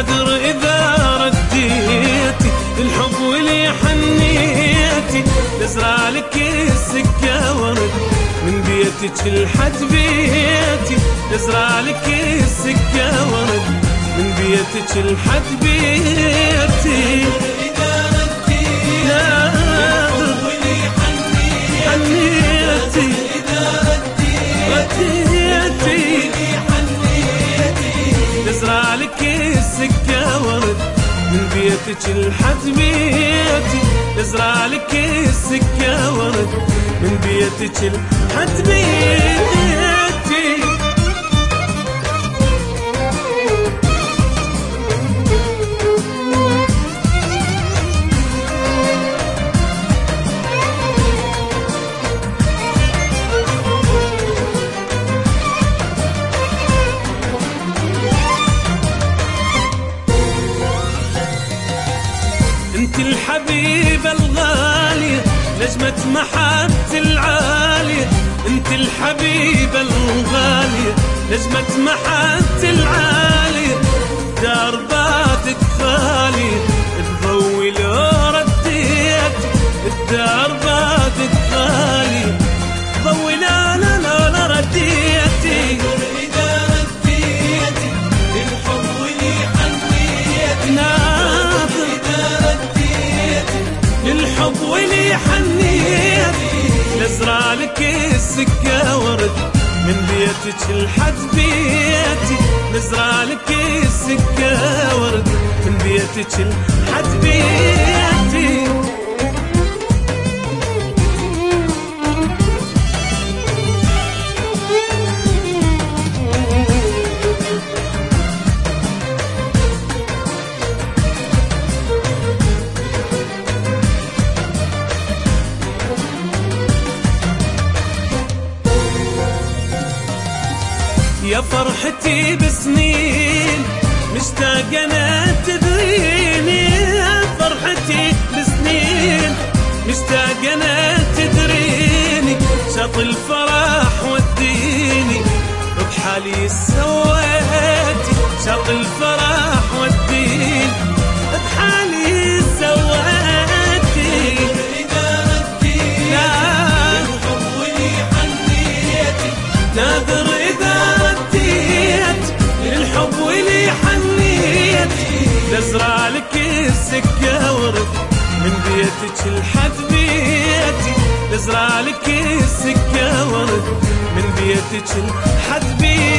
نادر إذا رديتي الحب ولي حنيتي نزرع لك السكة ورد من بيتك لحد بيتي نزرع لك السكة ورد من بيتك لحد بيتي نادر حنيتي رديتي نزرع لك السكة ورد من بيتك لحد بيتي نزرع لك السكة ورد من بيتك لحد بيتي انت الحبيبة الغالية نجمة محبة العالية انت الحبيبة الغالية نجمة محبة العالية دار باتك خالية تضوي لو رديت الدار باتك خالية ضوي لا لا لا لا رديتي ناظر للحب ولي حنيت نزرع لك السكة ورد من بيتك لحد بيتي نزرع لك السكة ورد من بيتك لحد بيتي يا فرحتي بسنين مشتاق انا تدريني يا فرحتي بسنين مشتاق انا تدريني شاط الفرح وديني بحالي سويتي شاط الفرح وديني بحالي سويتي ناظر إذا رديت للحب ولي حنيت نزرع لك السكة ورد من بيتك لحد بيتي نزرع لك السكة ورد من بيتك لحد بيتي